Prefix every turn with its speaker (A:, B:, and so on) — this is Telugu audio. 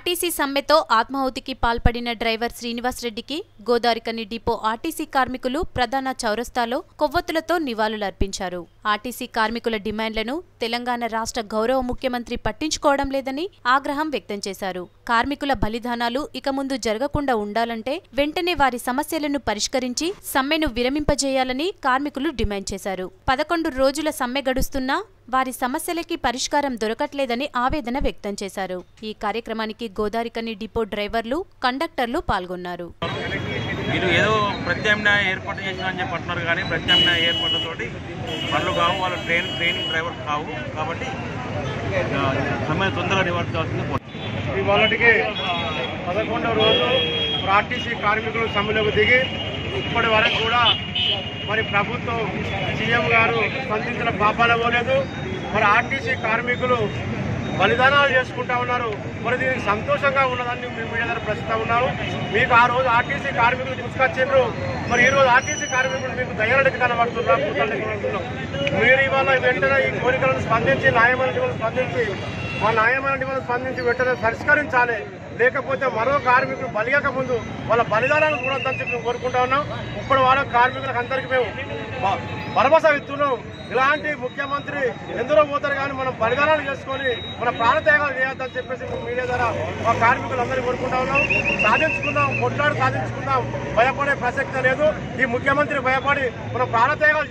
A: ఆర్టీసీ సమ్మెతో ఆత్మాహుతికి పాల్పడిన డ్రైవర్ శ్రీనివాస్ రెడ్డికి గోదావరికని డిపో ఆర్టీసీ కార్మికులు ప్రధాన చౌరస్తాలో కొవ్వొత్తులతో నివాళులర్పించారు ఆర్టీసీ కార్మికుల డిమాండ్లను తెలంగాణ రాష్ట్ర గౌరవ ముఖ్యమంత్రి పట్టించుకోవడం లేదని ఆగ్రహం వ్యక్తం చేశారు కార్మికుల బలిదానాలు ఇక ముందు జరగకుండా ఉండాలంటే వెంటనే వారి సమస్యలను పరిష్కరించి సమ్మెను విరమింపజేయాలని కార్మికులు డిమాండ్ చేశారు పదకొండు రోజుల సమ్మె గడుస్తున్నా వారి సమస్యలకి పరిష్కారం దొరకట్లేదని ఆవేదన వ్యక్తం చేశారు ఈ కార్యక్రమానికి గోదావరికని డిపో డ్రైవర్లు కండక్టర్లు పాల్గొన్నారు
B: వీళ్ళు ఏదో ప్రత్యామ్నాయ ఏర్పాటు చేసినా అని చెప్పి అంటున్నారు కానీ ప్రత్యామ్నాయ ఏర్పాట్లతోటి వాళ్ళు కావు వాళ్ళు ట్రైన్ ట్రైనింగ్ డ్రైవర్ కావు కాబట్టి ఆ, సమ్మె తొందరగా రివర్స్ కావాల్సింది కోరుతున్నాను.
C: ఇవాళకి పదకొండవ రోజు మరి ఆర్టీసీ కార్మికులు సమ్మెలోకి దిగి ఇప్పటి వరకు కూడా మరి ప్రభుత్వం సీఎం గారు స్పందించిన పాపాల పోలేదు మరి ఆర్టీసీ కార్మికులు బలిదానాలు చేసుకుంటా ఉన్నారు మరి దీనికి సంతోషంగా ఉన్నదని మీ మీడియా ద్వారా ప్రస్తుతం ఉన్నారు మీకు ఆ రోజు ఆర్టీసీ కార్మికులు తీసుకొచ్చిండ్రు మరి ఈ రోజు ఆర్టీసీ కార్మికులు మీకు దయానికి కనబడుతున్నారు కూతుళ్ళకి కనబడుతున్నారు మీరు ఇవాళ వెంటనే ఈ కోరికలను స్పందించి న్యాయమైన డిమాండ్లను స్పందించి మా న్యాయమైన డిమాండ్లను స్పందించి వెంటనే పరిష్కరించాలి లేకపోతే మరో కార్మికులు బలియక ముందు వాళ్ళ బలిదానాలను చూడొద్దని చెప్పి మేము కోరుకుంటా ఉన్నాం ఇప్పుడు వాళ్ళ కార్మికులకు అందరికీ మేము భ- భరోసా ఇస్తున్నాం ఇలాంటి ముఖ్యమంత్రి ఎందరో పోతారు కానీ మనం బలిదానాలు చేసుకొని మన ప్రాణత్యాగాలు చేయొద్దని చెప్పేసి మేము మీడియా ద్వారా మా కార్మికులందరినీ కోరుకుంటా ఉన్నాం సాధించుకుందాం కొట్లాడు సాధించుకుందాం భయపడే ప్రసక్తి లేదు ఈ ముఖ్యమంత్రి భయపడి మన ప్రాణత్యాగాలు